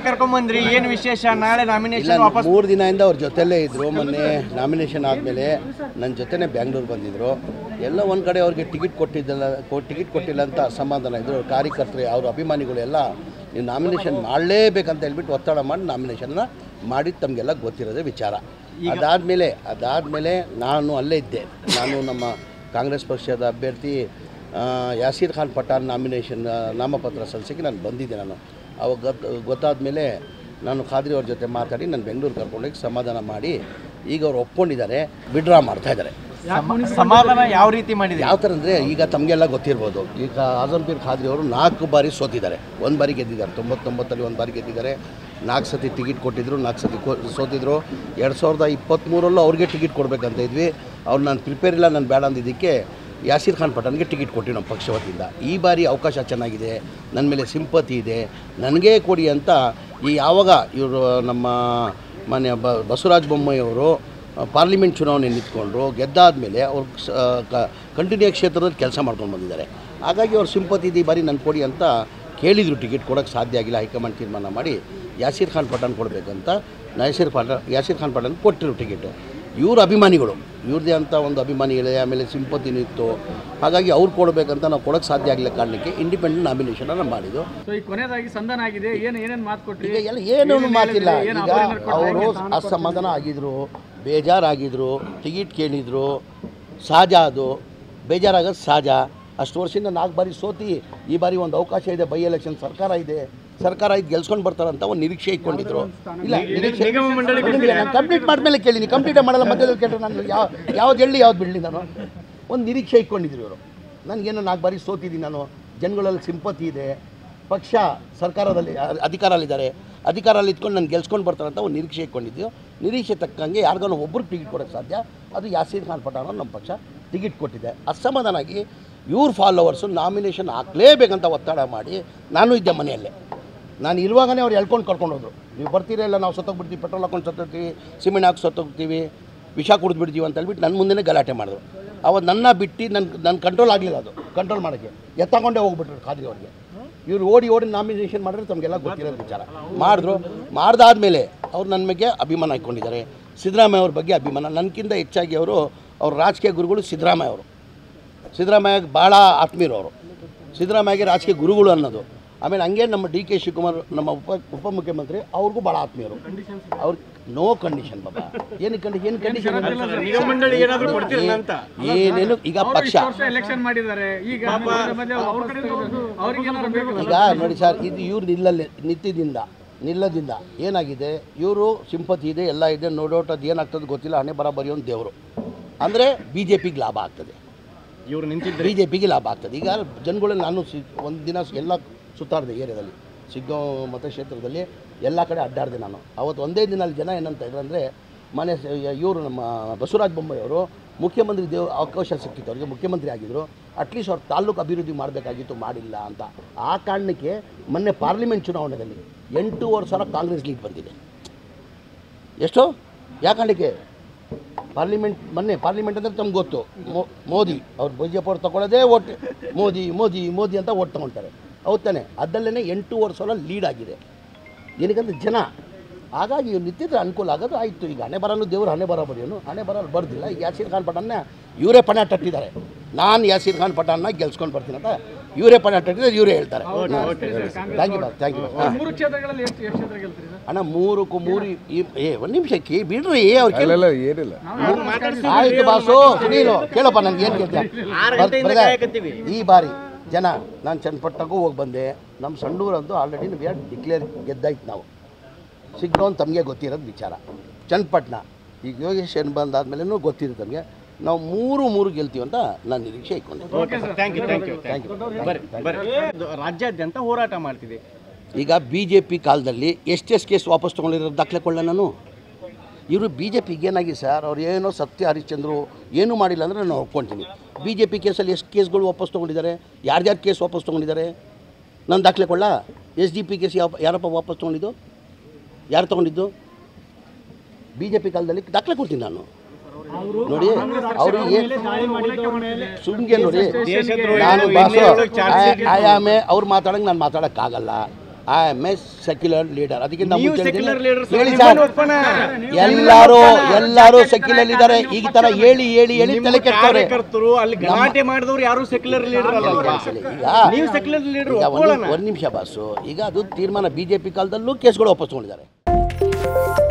ಕರ್ಕೊಂಬಂದ್ರಿ ಏನ್ ವಿಶೇಷ ನಾಳೆ ಇಲ್ಲ ನಾಮಿನೇಷನ್ ವಾಪಸ್ ಮೂರು ದಿನದಿಂದ ಅವ್ರ ಜೊತೆಲೇ ಇದ್ದರು ಮೊನ್ನೆ ನಾಮಿನೇಷನ್ ಆದಮೇಲೆ ನನ್ನ ಜೊತೆನೇ ಬ್ಯಾಂಗ್ಳೂರು ಬಂದಿದ್ದರು ಎಲ್ಲ ಒಂದು ಕಡೆ ಅವ್ರಿಗೆ ಟಿಕೆಟ್ ಕೊಟ್ಟಿದ್ದಲ್ಲ ಟಿಕೆಟ್ ಕೊಟ್ಟಿಲ್ಲ ಅಂತ ಅಸಮಾಧಾನ ಇದ್ದರು ಕಾರ್ಯಕರ್ತರು ಅವ್ರ ಅಭಿಮಾನಿಗಳು ಎಲ್ಲ ನೀವು ನಾಮಿನೇಷನ್ ಮಾಡಲೇಬೇಕಂತ ಹೇಳ್ಬಿಟ್ಟು ಒತ್ತಡ ಮಾಡಿ ನಾಮಿನೇಷನ್ನ ಮಾಡಿದ್ದು ತಮಗೆಲ್ಲ ಗೊತ್ತಿರೋದೇ ವಿಚಾರ ಅದಾದಮೇಲೆ ಅದಾದಮೇಲೆ ನಾನು ಅಲ್ಲೇ ಇದ್ದೆ ನಾನು ನಮ್ಮ ಕಾಂಗ್ರೆಸ್ ಪಕ್ಷದ ಅಭ್ಯರ್ಥಿ ಆ, ಯಾಸೀರ್ ಖಾನ್ ಪಠಾಣ್ ನಾಮಿನೇಷನ್ ನಾಮಪತ್ರ ಸಲ್ಲಿಸೋಕ್ಕೆ ನಾನು ಬಂದಿದ್ದೆ ನಾನು ಅವಾಗ ಗೊತ್ತು ಗೊತ್ತಾದ ಮೇಲೆ ನಾನು ಖಾದ್ರಿ ಅವ್ರ ಜೊತೆ ಮಾತಾಡಿ ನಾನು ಬೆಂಗಳೂರು ಕರ್ಕೊಂಡೋಗಿ ಸಮಾಧಾನ ಮಾಡಿ ಈಗ ಅವ್ರು ಒಪ್ಕೊಂಡಿದ್ದಾರೆ ವಿಡ್ರಾ ಮಾಡ್ತಾ ಇದ್ದಾರೆ ಸಮಾಧಾನ ಯಾವ ರೀತಿ ಮಾಡಿದೆ ಯಾವ ಥರ ಅಂದರೆ ಈಗ ತಮಗೆಲ್ಲ ಗೊತ್ತಿರ್ಬೋದು ಈಗ ಆಜಂಪೀರ್ ಖಾದ್ರಿ ಅವರು ನಾಲ್ಕು ಬಾರಿ ಸೋತಿದ್ದಾರೆ ಒಂದು ಬಾರಿ ಗೆದ್ದಿದ್ದಾರೆ ತೊಂಬತ್ತೊಂಬತ್ತಲ್ಲಿ ಒಂದು ಬಾರಿ ಗೆದ್ದಿದ್ದಾರೆ ನಾಲ್ಕು ಸತಿ ಟಿಕೆಟ್ ಕೊಟ್ಟಿದ್ರು ನಾಲ್ಕು ಸತಿ ಕೋ ಸೋತಿದ್ರು ಎರಡು ಸಾವಿರದ ಇಪ್ಪತ್ತ್ಮೂರಲ್ಲೂ ಅವ್ರಿಗೆ ಟಿಕೆಟ್ ಕೊಡಬೇಕಂತ ಇದ್ವಿ ಅವ್ರು ನಾನು ಪ್ರಿಪೇರ್ ಇಲ್ಲ ನಾನು ಬೇಡ ಅಂದಿದ್ದಕ್ಕೆ ಯಾಸೀರ್ ಖಾನ್ ಪಠಾಣ್ಗೆ ಟಿಕೆಟ್ ಕೊಟ್ಟಿವಿ ನಮ್ಮ ಪಕ್ಷ ವತಿಯಿಂದ ಈ ಬಾರಿ ಅವಕಾಶ ಚೆನ್ನಾಗಿದೆ ನನ್ನ ಮೇಲೆ ಸಿಂಪತಿ ಇದೆ ನನಗೇ ಕೊಡಿ ಅಂತ ಈ ಯಾವಾಗ ಇವರು ನಮ್ಮ ಮಾನ್ಯ ಬ ಬಸವರಾಜ ಬೊಮ್ಮಾಯಿ ಅವರು ಪಾರ್ಲಿಮೆಂಟ್ ಚುನಾವಣೆ ನಿಂತ್ಕೊಂಡ್ರು ಗೆದ್ದಾದ ಮೇಲೆ ಅವ್ರು ಕಂಟಿನ್ಯೂ ಕ್ಷೇತ್ರದಲ್ಲಿ ಕೆಲಸ ಮಾಡ್ಕೊಂಡು ಬಂದಿದ್ದಾರೆ ಹಾಗಾಗಿ ಅವ್ರು ಸಿಂಪತಿ ಇದೆ ಈ ಬಾರಿ ನನ್ನ ಕೊಡಿ ಅಂತ ಕೇಳಿದರು ಟಿಕೆಟ್ ಕೊಡೋಕ್ಕೆ ಸಾಧ್ಯ ಆಗಿಲ್ಲ ಹೈಕಮಾಂಡ್ ತೀರ್ಮಾನ ಮಾಡಿ ಯಾಸೀರ್ ಖಾನ್ ಪಠಾಣ್ ಕೊಡಬೇಕಂತ ಯಾಸೀರ್ ಪಠಾಣ್ ಯಾಸೀರ್ ಖಾನ್ ಪಠಾಣ್ ಕೊಟ್ಟಿರು ಟಿಕೆಟು ಇವ್ರ ಅಭಿಮಾನಿಗಳು ಇವ್ರದ್ದೇ ಅಂತ ಒಂದು ಅಭಿಮಾನಿಗಳೇ ಆಮೇಲೆ ಸಿಂಪತಿನೂ ಇತ್ತು ಹಾಗಾಗಿ ಅವ್ರು ಕೊಡಬೇಕಂತ ನಾವು ಕೊಡೋಕ್ಕೆ ಸಾಧ್ಯ ಆಗಲಿಲ್ಲ ಕಾರಣಕ್ಕೆ ಇಂಡಿಪೆಂಡೆಂಟ್ ನಾಮಿನೇಷನನ್ನು ಮಾಡಿದ್ದು ಸೊ ಈ ಕೊನೆಯದಾಗಿ ಸಂಧಾನ ಆಗಿದೆ ಏನು ಏನೇನು ಮಾತು ಕೊಟ್ರಿ ಈಗ ಎಲ್ಲ ಏನೂ ಮಾತಿಲ್ಲ ಏನು ಈಗ ಅಪೋಸಿಟ್ ಕೊಟ್ರೆ ಅವರು ಅಸಮಾಧಾನ ಆಗಿದ್ರು ಬೇಜಾರಾಗಿದ್ರು ಟಿಕೆಟ್ ಕೇಳಿದರು ಸಹಜ ಅದು ಬೇಜಾರಾಗೋದು ಸಹಜ ಅಷ್ಟು ವರ್ಷದಿಂದ ನಾಲ್ಕು ಬಾರಿ ಸೋತಿ ಈ ಬಾರಿ ಒಂದು ಅವಕಾಶ ಇದೆ ಬೈ ಎಲೆಕ್ಷನ್ ಸರ್ಕಾರ ಇದೆ ಸರ್ಕಾರ ಇದು ಗೆಲ್ಸ್ಕೊಂಡು ಬರ್ತಾರಂತ ಒಂದು ನಿರೀಕ್ಷೆ ಇಟ್ಕೊಂಡಿದ್ರು ಇಲ್ಲ ನಿರೀಕ್ಷೆ ಕಂಪ್ಲೀಟ್ ಮಾಡಿದ್ಮೇಲೆ ಕೇಳಿನಿ ಕಂಪ್ಲೀಟ್ ಮಾಡಲ್ಲ ಮಧ್ಯದಲ್ಲಿ ಕೇಳಿದ್ರೆ ನಾನು ಯಾವ ಯಾವ್ದು ಹೇಳಿ ಯಾವ್ದು ಬಿಡಲಿ ನಾನು ಒಂದು ನಿರೀಕ್ಷೆ ಇಟ್ಕೊಂಡಿದ್ರು ಇವರು ನನಗೇನು ನಾಲ್ಕು ಬಾರಿ ಸೋತಿದ್ದೀನಿ ನಾನು ಜನಗಳಲ್ಲಿ ಸಿಂಪತಿ ಇದೆ ಪಕ್ಷ ಸರ್ಕಾರದಲ್ಲಿ ಅ- ಅಧಿಕಾರದಲ್ಲಿದ್ದಾರೆ ಅಧಿಕಾರಲ್ಲಿ ಇಟ್ಕೊಂಡು ನಾನು ಗೆಲ್ಸ್ಕೊಂಡು ಬರ್ತಾರೆ ಅಂತ ಒಂದು ನಿರೀಕ್ಷೆ ಇಟ್ಕೊಂಡಿದ್ದೀವಿ ನಿರೀಕ್ಷೆ ತಕ್ಕಂಗೆ ಯಾರಿಗಾನ ಒಬ್ಬರು ಟಿಕೆಟ್ ಕೊಡೋಕ್ಕೆ ಸಾಧ್ಯ ಅದು ಯಾಸೀರ್ ಖಾನ್ ಪಠಾಣ ನಮ್ಮ ಪಕ್ಷ ಟಿಕೆಟ್ ಕೊಟ್ಟಿದೆ ಅಸಮಾಧಾನಾಗಿ ಇವ್ರ ಫಾಲೋವರ್ಸು ನಾಮಿನೇಷನ್ ಹಾಕಲೇಬೇಕಂತ ಒತ್ತಡ ಮಾಡಿ ನಾನು ಇದ್ದೆ ಮನೆಯಲ್ಲೇ ನಾನು ಇರುವಾಗಲೇ ಅವ್ರು ಎಳ್ಕೊಂಡು ಕರ್ಕೊಂಡು ಹೋದ್ರು ನೀವು ಬರ್ತೀರಾ ಇಲ್ಲ ನಾವು ಸತ್ತೋಗ್ಬಿಡ್ತೀವಿ ಪೆಟ್ರೋಲ್ ಹಾಕೊಂಡು ಸತ್ತೋಗ್ತೀವಿ ಸಿಮೆಂಟ್ ಹಾಕಿ ಸತ್ತೋಗ್ತೀವಿ ವಿಷ ಕುಡಿದು ಬಿಡ್ತೀವಿ ಅಂತ ಹೇಳ್ಬಿಟ್ಟು ನನ್ನ ಮುಂದೆನೇ ಗಲಾಟೆ ಮಾಡಿದ್ರು ಅವತ್ತು ನನ್ನ ಬಿಟ್ಟು ನನ್ನ ನನ್ನ ಕಂಟ್ರೋಲ್ ಆಗಲಿಲ್ಲ ಅದು ಕಂಟ್ರೋಲ್ ಮಾಡೋಕ್ಕೆ ಎತ್ತಕೊಂಡೇ ಹೋಗ್ಬಿಟ್ರು ಖಾದ್ರಿ ಅವ್ರಿಗೆ ಇವ್ರು ಓಡಿ ಓಡಿ ನಾಮಿನೇಷನ್ ಮಾಡಿದ್ರೆ ತಮಗೆಲ್ಲ ಗೊತ್ತಿರೋದು ವಿಚಾರ ಮಾಡಿದ್ರು ಮಾಡ್ದಾದ್ಮೇಲೆ ಅವ್ರು ನನ್ನ ಬಗ್ಗೆ ಅಭಿಮಾನ ಇಟ್ಕೊಂಡಿದ್ದಾರೆ ಸಿದ್ದರಾಮಯ್ಯ ಅವ್ರ ಬಗ್ಗೆ ಅಭಿಮಾನ ನನಗಿಂತ ಹೆಚ್ಚಾಗಿ ಅವರು ಅವ್ರ ರಾಜಕೀಯ ಗುರುಗಳು ಸಿದ್ದರಾಮಯ್ಯ ಅವರು ಸಿದ್ದರಾಮಯ್ಯಗೆ ಭಾಳ ಆತ್ಮೀಯರು ಅವರು ಸಿದ್ದರಾಮಯ್ಯಗೆ ರಾಜಕೀಯ ಗುರುಗಳು ಅನ್ನೋದು ಆಮೇಲೆ ಹಂಗೆ ನಮ್ಮ ಡಿ ಕೆ ಶಿವಕುಮಾರ್ ನಮ್ಮ ಉಪ ಉಪಮುಖ್ಯಮಂತ್ರಿ ಅವ್ರಿಗೂ ಭಾಳ ಆತ್ಮೀಯರು ಅವ್ರ ನೋ ಕಂಡೀಷನ್ ಬಾಬಾ ಏನು ಕಂಡೀಷನ್ ಏನು ಕಂಡೀಷನ್ ನಿಗಮ ಮಂಡಳಿ ಏನಾದ್ರು ಕೊಡ್ತೀರಲ್ಲ ಅಂತ ಏನೇನು ಈಗ ಪಕ್ಷ ವರ್ಷ ಎಲೆಕ್ಷನ್ ಮಾಡಿದ್ದಾರೆ ಈಗ ಅವ್ರ ಕಡೆ ಅವ್ರಿಗೆ ಏನಾದ್ರು ಬೇಕು ಈಗ ನೋಡಿ ಸರ್ ಇದು ಇವ್ರು ನಿಲ್ಲಲ್ಲಿ ನಿತ್ಯದಿಂದ ನಿಲ್ಲದಿಂದ ಏನಾಗಿದೆ ಇವರು ಸಿಂಪತಿ ಇದೆ ಎಲ್ಲ ಇದೆ ನೋಡೋಟ್ ಅದು ಏನಾಗ್ತದೆ ಗೊತ್ತಿಲ್ಲ ಹಣೆ ಬರ ಬರೆಯೋನು ದೇವರು ಅಂದರೆ ಬಿ ಜೆ ಪಿಗೆ ಲಾಭ ಆಗ್ತದೆ ಇವ್ರು ನಿಂತಿದ್ರು ಬಿ ಜೆ ಪಿಗೆ ಲಾಭ ಆಗ್ತದೆ ಈಗ ಜನಗಳು ನಾನು ಸಿ ಒಂದು ದಿನ ಎಲ್ಲ ಸುತ್ತಾಡಿದೆ ಏರಿಯಾದಲ್ಲಿ ಸಿಗ್ಗಾಂವ್ ಮತಕ್ಷೇತ್ರದಲ್ಲಿ ಎಲ್ಲ ಕಡೆ ಅಡ್ಡಾಡಿದೆ ನಾನು ಅವತ್ತು ಒಂದೇ ದಿನ ಅಲ್ಲಿ ಜನ ಏನಂತ ಇದ್ರು ಅಂದರೆ ಮನೆ ಇವರು ನಮ್ಮ ಬಸವರಾಜ ಬೊಮ್ಮಾಯಿ ಅವರು ಮುಖ್ಯಮಂತ್ರಿ ದೇವ್ ಅವಕಾಶ ಸಿಕ್ಕಿತ್ತು ಅವರಿಗೆ ಮುಖ್ಯಮಂತ್ರಿ ಆಗಿದ್ದರು ಅಟ್ಲೀಸ್ಟ್ ಅವ್ರು ತಾಲೂಕು ಅಭಿವೃದ್ಧಿ ಮಾಡಬೇಕಾಗಿತ್ತು ಮಾಡಿಲ್ಲ ಅಂತ ಆ ಕಾರಣಕ್ಕೆ ಮೊನ್ನೆ ಪಾರ್ಲಿಮೆಂಟ್ ಚುನಾವಣೆಯಲ್ಲಿ ಎಂಟೂವರೆ ಸಾವಿರ ಕಾಂಗ್ರೆಸ್ ಲೀಡ್ ಬಂದಿದೆ ಎಷ್ಟು ಯಾವ ಕಾರಣಕ್ಕೆ ಪಾರ್ಲಿಮೆಂಟ್ ಮೊನ್ನೆ ಪಾರ್ಲಿಮೆಂಟ್ ಅಂದರೆ ತಮ್ಗೆ ಗೊತ್ತು ಮೋ- ಮೋದಿ ಅವ್ರು ಬಿ ಜೆ ಪಿ ಅವ್ರು ತಗೊಳ್ಳೋದೇ ಓಟ್ ಮೋದಿ ಮೋದಿ ಮೋದಿ ಅಂತ ಓಟ್ ತೊಗೊಳ್ತಾರೆ ಹೌದ್ ತಾನೆ ಅದರಲ್ಲೇ ಎಂಟೂವರೆ ಸಾವಿರ ಲೀಡ್ ಆಗಿದೆ ಏನಕ್ಕಂದ್ರೆ ಜನ ಹಾಗಾಗಿ ಇವ್ರು ನಿಂತಿದ್ರೆ ಅನುಕೂಲ ಆಗೋದು ಆಯಿತು ಈಗ ಹಣೆ ಬರಲು ದೇವರು ಹಣೆ ಬರ ಬರೆಯೋನು ಹಣೆ ಬರಲು ಬರ್ದಿಲ್ಲ ಈಗ ಯಾಸೀರ್ ಖಾನ್ ಪಠಾಣ್ನ ಇವರೇ ಪಣ ತಟ್ಟಿದ್ದಾರೆ ನಾನು ಯಾಸೀರ್ ಖಾನ್ ಪಠಾಣ್ನ ಗೆಲ್ಸ್ಕೊಂಡು ಬರ್ತೀನಿ ಅಂತ ಇವರೇ ಪಣ ತಟ್ಟಿದ್ರೆ ಇವರೇ ಹೇಳ್ತಾರೆ ಥ್ಯಾಂಕ್ ಯು ಬಾ ಥ್ಯಾಂಕ್ ಯು ಬಾ ಮೂರು ಕ್ಷೇತ್ರಗಳಲ್ಲಿ ಎಷ್ಟು ಎಷ್ಟು ಕ್ಷೇತ್ರ ಗೆಲ್ತೀರಿ ಸರ್ ಅಣ್ಣ ಮೂರಕ್ಕೂ ಮೂರು ಈ- ಏ ಒಂದು ನಿಮಿಷಕ್ಕೆ ಬಿಡ್ರಿ ಅವ್ರು ಕೇಳಿ ಅಲ್ಲೆಲ್ಲ ಏನಿಲ್ಲ ಆಯ್ತು ಬಾಸು ಸುನೀಲು ಕೇಳಪ್ಪ ನನಗೆ ಏನು ಆರು ಗಂಟೆಯಿಂದ ಕೇಳ್ತೀಯ ಕಾಯಕತ್ತೀವಿ. ಈ ಬಾರಿ ಜನ ನಾನು ಚನ್ನಪಟ್ಟಣಕ್ಕೂ ಹೋಗಿ ಬಂದೆ ನಮ್ಮ ಸಂಡೂರಂತೂ ಆಲ್ರೆಡಿ ವಿ ಆರ್ ಡಿಕ್ಲೇರ್ ಗೆದ್ದಾಯ್ತು ನಾವು ಸಿಗ್ನೋನ್ ತಮಗೆ ಗೊತ್ತಿರೋದು ವಿಚಾರ ಚನ್ನಪಟ್ಟಣ ಈಗ ಯೋಗೇಶ್ ಏನು ಬಂದಾದ್ಮೇಲೆ ಗೊತ್ತಿರುತ್ತೆ ನಮಗೆ ನಾವು ಮೂರು ಮೂರು ಗೆಲ್ತೀವಿ ಅಂತ ನಾನು ನಿರೀಕ್ಷೆ ಇಟ್ಕೊಂಡೆ okay sir thank you thank you thank you ಬರ್ರಿ ಬರ್ರಿ ಇದು ರಾಜ್ಯಾದ್ಯಂತ ಹೋರಾಟ ಮಾಡ್ತಿದೆ ಈಗ ಬಿ ಜೆ ಪಿ ಕಾಲದಲ್ಲಿ ಎಷ್ಟೆಷ್ಟು ಕೇಸ್ ವಾಪಸ್ ತೊಗೊಂಡಿರೋ ದಾಖಲೆ ಕೊಳ್ಳ ನಾನು ಇವರು ಬಿ ಜೆ ಪಿಗೆ ಏನಾಗಿದೆ ಸರ್ ಅವ್ರು ಏನೋ ಸತ್ಯ ಹರಿಶ್ಚಂದ್ರು ಏನೂ ಮಾಡಿಲ್ಲ ಅಂದರೆ ನಾನು ಒಪ್ಕೊಳ್ತೀನಿ ಬಿ ಜೆ ಪಿ ಕೇಸಲ್ಲಿ ಎಷ್ಟು ಕೇಸ್ಗಳು ವಾಪಸ್ ತೊಗೊಂಡಿದ್ದಾರೆ ಯಾರ್ಯಾರು ಕೇಸ್ ವಾಪಸ್ ತೊಗೊಂಡಿದ್ದಾರೆ ನಾನು ದಾಖಲೆ ಕೊಳ್ಳ ಎಸ್ ಡಿ ಪಿ ಕೇಸ್ ಯಾವ ಯಾರಪ್ಪ ವಾಪಸ್ ತೊಗೊಂಡಿದ್ದು ಯಾರು ತೊಗೊಂಡಿದ್ದು ಬಿ ಜೆ ಪಿ ಕಾಲದಲ್ಲಿ ದಾಖಲೆ ಕೊಡ್ತೀನಿ ನಾನು ನೋಡಿ ಅವರು ಸುಮ್ಗೆ ನೋಡಿ ದೇಶದ್ರೋಹಿ ನಾನು ನಿನ್ನೆ ಬಾಸು ಒಳಗೆ charge sheet ಆಯಾಮೆ ಅವ್ರು ಮಾತಾಡಂಗೆ ನಾನು ಮಾತಾಡೋಕ್ಕಾಗಲ್ಲ I am a secular leader ಅದಕ್ಕಿಂತ ನೀವು ಮುಂಚೆ secular ಹೇಳಿದ್ದೀನಿ. leader, ಹೇಳಿ ನಿಮ್ಮನ್ನು ಸರ್ ಒಪ್ಪೋಣ. ಎಲ್ಲರೂ ಎಲ್ಲರೂ ಸೆಕ್ಯುಲರ್ ಇದ್ದಾರೆ ಈಗ ತರ ಹೇಳಿ ಹೇಳಿ ಹೇಳಿ ನಿಮ್ಮ ತಲೆ ಕೆಟ್ಟವ್ರೆ ಕಾರ್ಯಕರ್ತರು ಅಲ್ಲಿ ಗಲಾಟೆ ಮಾಡಿದವರು ಯಾರು ಸೆಕ್ಯುಲರ್ ಲೀಡರ್ ಅಲ್ಲ ಈಗ ನೀವು ಸೆಕ್ಯುಲರ್ ಲೀಡರ್ ಈಗ ಒಪ್ಕೊಳ್ಳೋಣ ಒಂದು ಒಂದು ನಿಮಿಷ ಬಾಸು ಈಗ ಅದು ತೀರ್ಮಾನ ಬಿ ಜೆ ಪಿ ಕಾಲದಲ್ಲೂ ಕೇಸ್ಗಳು ವಾಪಸ್ ತಗೊಂಡಿದ್ದಾರೆ